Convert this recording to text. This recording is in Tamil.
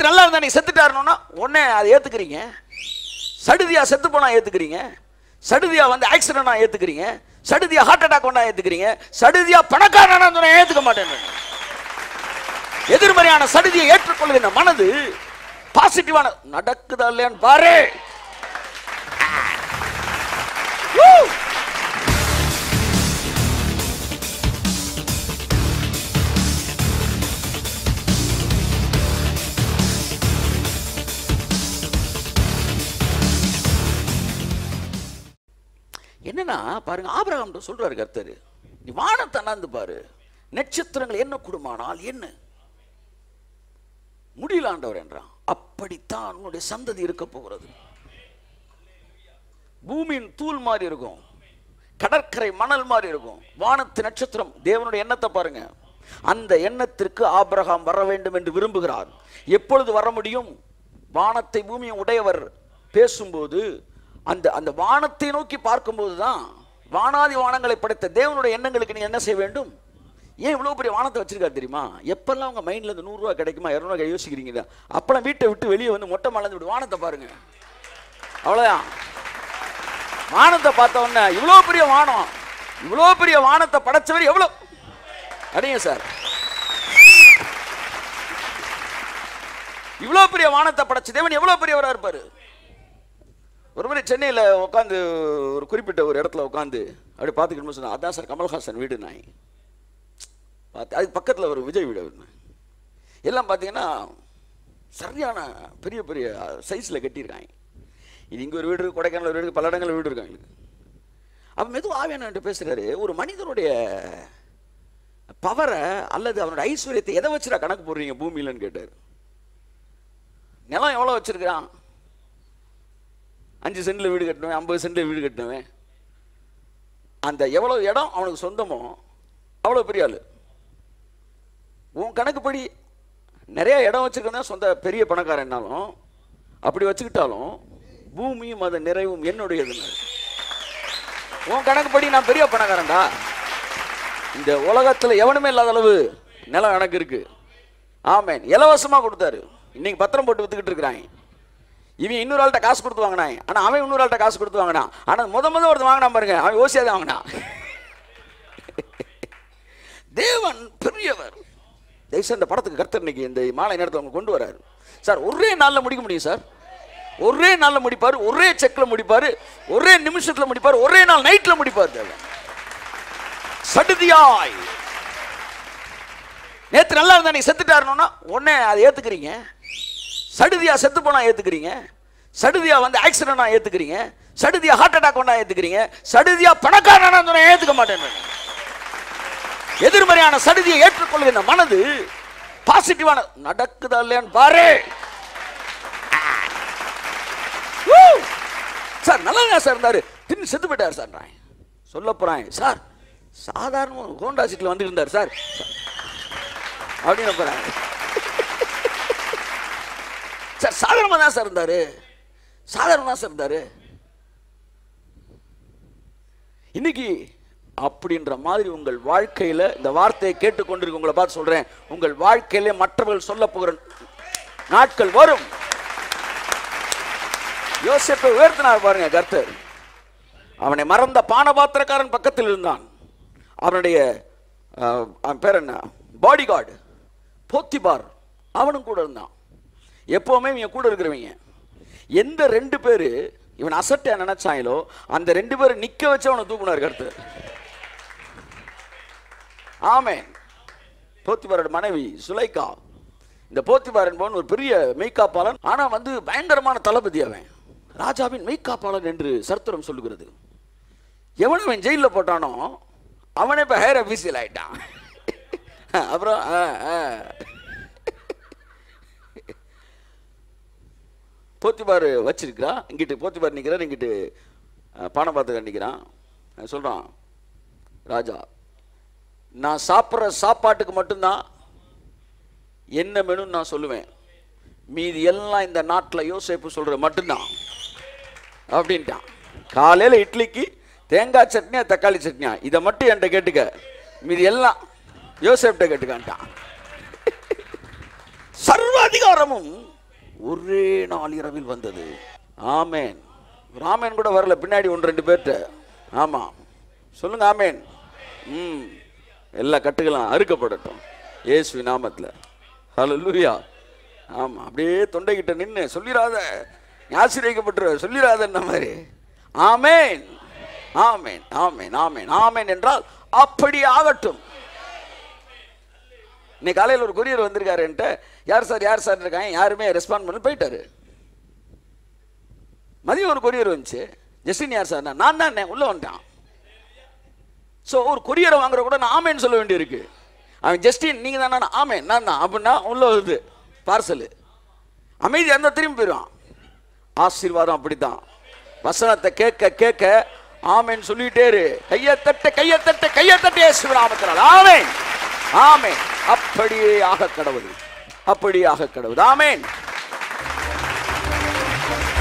நேற்று நல்லா இருந்தா நீ செத்துட்டாருன்னா உடனே அதை ஏத்துக்கிறீங்க சடுதியா செத்து போனா ஏத்துக்கிறீங்க சடுதியா வந்து ஆக்சிடென்ட் ஏத்துக்கிறீங்க சடுதியா ஹார்ட் அட்டாக் ஒன்றா ஏத்துக்கிறீங்க சடுதியா பணக்காரனா சொன்னா ஏத்துக்க மாட்டேன் எதிர்மறையான சடுதியை ஏற்றுக்கொள்கிற மனது பாசிட்டிவான நடக்குதா இல்லையான்னு பாரு Woo! என்னன்னா பாருங்க ஆபிரகாம் சொல்றாரு கர்த்தர் நீ வானத்தை அண்ணாந்து பாரு நட்சத்திரங்கள் என்ன குடுமானால் என்ன முடியல ஆண்டவர் என்றான் அப்படித்தான் உன்னுடைய சந்ததி இருக்க போகிறது பூமியின் தூள் மாதிரி இருக்கும் கடற்கரை மணல் மாதிரி இருக்கும் வானத்து நட்சத்திரம் தேவனுடைய எண்ணத்தை பாருங்க அந்த எண்ணத்திற்கு ஆபிரகாம் வர வேண்டும் என்று விரும்புகிறார் எப்பொழுது வர முடியும் வானத்தை பூமியும் உடையவர் பேசும்போது அந்த அந்த வானத்தை நோக்கி பார்க்கும்போது தான் வானாதி வானங்களை படைத்த தேவனுடைய எண்ணங்களுக்கு நீங்க என்ன செய்ய வேண்டும் ஏன் இவ்வளோ பெரிய வானத்தை வச்சிருக்காரு தெரியுமா எப்பெல்லாம் உங்க மைண்ட்ல இந்த நூறுரூவா கிடைக்குமா இரநூறுவா யோசிக்கிறீங்க அப்பெல்லாம் வீட்டை விட்டு வெளியே வந்து மொட்டை மலர்ந்து விட்டு வானத்தை பாருங்க அவ்வளோதான் வானத்தை பார்த்த உடனே இவ்வளோ பெரிய வானம் இவ்வளோ பெரிய வானத்தை படைச்சவர் எவ்வளோ அடிங்க சார் இவ்வளோ பெரிய வானத்தை படைச்ச தேவன் எவ்வளோ பெரியவராக இருப்பார் ஒரு முறை சென்னையில் உட்காந்து ஒரு குறிப்பிட்ட ஒரு இடத்துல உட்காந்து அப்படி பார்த்துக்கிட்டு சொன்னேன் அதான் சார் கமல்ஹாசன் வீடு நாய் பார்த்து அதுக்கு பக்கத்தில் ஒரு விஜய் வீடு அவரு. எல்லாம் பார்த்தீங்கன்னா சரியான பெரிய பெரிய சைஸில் கட்டியிருக்காங்க இது இங்கே ஒரு வீடு இருக்கு கொடைக்கானல் ஒரு வீடு இருக்கு, பல இடங்களில் வீடு இருக்காங்க அப்போ மெதுவும் ஆவியானவன்ட்டு பேசுகிறாரு ஒரு மனிதனுடைய பவரை அல்லது அவனோட ஐஸ்வர்யத்தை எதை வச்சுடா கணக்கு போடுறீங்க பூமியிலன்னு கேட்டார் நிலம் எவ்வளோ வச்சிருக்கிறான் அஞ்சு சென்டில் வீடு கட்டினவன் ஐம்பது சென்டில் வீடு கட்டினவன் அந்த எவ்வளோ இடம் அவனுக்கு சொந்தமோ அவ்வளோ பெரிய ஆள் உன் கணக்குப்படி நிறைய இடம் வச்சிருக்கதான் சொந்த பெரிய பணக்காரன்னாலும் அப்படி வச்சுக்கிட்டாலும் பூமியும் அதன் நிறைவும் என்னுடையதுன்னு உன் கணக்குப்படி நான் பெரிய பணக்காரன்டா இந்த உலகத்துல எவனுமே இல்லாத அளவு நிலம் எனக்கு இருக்கு ஆமேன் இலவசமா கொடுத்தாரு இன்னைக்கு பத்திரம் போட்டு வித்துக்கிட்டு இருக்கிறாங்க இவன் இன்னொரு ஆள்கிட்ட காசு கொடுத்து வாங்கினான் ஆனா அவன் இன்னொரு ஆள்கிட்ட காசு கொடுத்து வாங்கினான் ஆனா முத முத ஒருத்தன் வாங்கினான் பாருங்க அவன் ஓசியாதான் வாங்கினான் தேவன் பெரியவர் தயவுசெய்து இந்த படத்துக்கு கர்த்தர் இன்னைக்கு இந்த மாலை நேரத்தில் அவங்க கொண்டு வராரு சார் ஒரே நாளில் முடிக்க முடியும் சார் ஒரே நாளில் முடிப்பார் ஒரே செக்கில் முடிப்பார் ஒரே நிமிஷத்தில் முடிப்பார் ஒரே நாள் நைட்டில் முடிப்பார் தேவன் சடுதியாய் நேத்து நல்லா இருந்தா நீ செத்துட்டாருன்னா உடனே அதை ஏத்துக்கிறீங்க சடுதியா செத்து போனா ஏத்துக்கிறீங்க சடுதியா வந்து ஆக்சிடென்ட் ஏத்துக்கிறீங்க சடுதியா ஹார்ட் அட்டாக் ஒன்றா ஏத்துக்கிறீங்க சடுதியா பணக்காரனா சொன்னா ஏத்துக்க மாட்டேன் எதிர்மறையான சடுதியை ஏற்றுக்கொள்கிற மனது பாசிட்டிவான நடக்குதா இல்லையான்னு பாரு Woo! சார் நல்லா சார் இருந்தாரு தின்னு செத்து போயிட்டார் சார் நான் சொல்ல போறேன் சார் சாதாரண ஹோண்டா சீட்ல வந்து இருந்தார் சார் அப்படின்னு போறேன் சார் சாதாரணமாக தான் சார் இருந்தாரு சாதாரணமாக தான் சார் இருந்தாரு இன்னைக்கு அப்படின்ற மாதிரி உங்கள் வாழ்க்கையில இந்த வார்த்தையை கேட்டுக்கொண்டிருக்க உங்களை பார்த்து சொல்றேன் உங்கள் வாழ்க்கையிலே மற்றவர்கள் சொல்ல போகிற நாட்கள் வரும் யோசிப்பை உயர்த்தினார் பாருங்க கர்த்தர் அவனை மறந்த பானபாத்திரக்காரன் பக்கத்தில் இருந்தான் அவனுடைய அஹ், அவன் பேர் என்ன பாடி கார்டு போத்திபார் அவனும் கூட இருந்தான் எப்பவுமே இவங்க கூட இருக்கிறவங்க எந்த ரெண்டு பேர் இவன் அசட்டை நினைச்சாங்களோ அந்த ரெண்டு பேரும் நிக்க வச்சு அவனை தூக்குனார் கருத்து ஆமென் போத்திபாரோட மனைவி சுலைக்கா இந்த போத்திபார் என்பவன் ஒரு பெரிய மெய்காப்பாளன் ஆனா வந்து பயங்கரமான தளபதி அவன் ராஜாவின் மெய்காப்பாளன் என்று சரித்திரம் சொல்லுகிறது எவன் அவன் ஜெயிலில் போட்டானோ அவனே இப்போ ஹையர் அஃபீஷியல் ஆயிட்டான் அப்புறம் ஆ, ஆ. போத்திபார் வச்சிருக்கிறான் இங்கிட்டு போத்திபார் நிற்கிறார் இங்கிட்டு அஹ், பானை பார்த்து நிற்கிறான் அவன் சொல்றான் ராஜா நான் சாப்பிட்ற சாப்பாட்டுக்கு மட்டும்தான் என்ன மெனுன்னு நான் சொல்லுவேன் மீதி எல்லாம் இந்த நாட்டில் யோசேப்பு சொல்றது மட்டும்தான் அப்படின்ட்டான் காலையில் இட்லிக்கு தேங்காய் சட்னியா தக்காளி சட்னியா இதை மட்டும் என்கிட்ட கேட்டுக்க மீதி எல்லாம் யோசேப்கிட்ட கேட்டுக்கான்ட்டான் சர்வ அதிகாரமும் ஒரே நாள் இரவில் வந்தது ஆமேன் ராமேன் கூட வரல பின்னாடி ஒன்று ரெண்டு பேர்கிட்ட ஆமா சொல்லுங்க ஆமேன் ம் எல்லா கட்டுகளும் அறுக்கப்படட்டும் இயேசு நாமத்தில் ஹalleluya ஆமா அப்படியே தொண்டைக்கிட்ட நின்று சொல்லிராத நீ ஆசீர்வதிக்கப்பட்டுரு சொல்லிராத என்ன மாதிரி ஆமேன் ஆமேன் ஆமேன் ஆமேன் ஆமேன் என்றால் அப்படி ஆகட்டும் இன்னைக்கு காலையில் ஒரு கொரியர் வந்திருக்காரு என்கிட்ட யார் சார் யார் சார் இருக்காங்க யாருமே ரெஸ்பாண்ட் பண்ணி போயிட்டாரு மதியம் ஒரு கொரியர் வந்துச்சு ஜஸ்டின் யார் சார் நான் தான் உள்ள வந்துட்டான் ஸோ ஒரு கொரியரை வாங்குற கூட நான் ஆமேன்னு சொல்ல வேண்டியிருக்கு அவன் ஜஸ்டின் நீங்கள் தானே ஆமேன் நான் தான் அப்படின்னா உள்ள வருது பார்சலு அமைதியாக இருந்தால் திரும்பி போயிடுவான் ஆசீர்வாதம் அப்படித்தான் வசனத்தை கேட்க கேட்க ஆமேன் சொல்லிட்டே இரு கையை தட்ட கையை தட்ட கையை தட்ட சிவராமத்தினால் ஆமேன் ஆமேன் அப்படியே ஆக கடவுள் அப்படியே ஆக கடவுள் ஆமேன்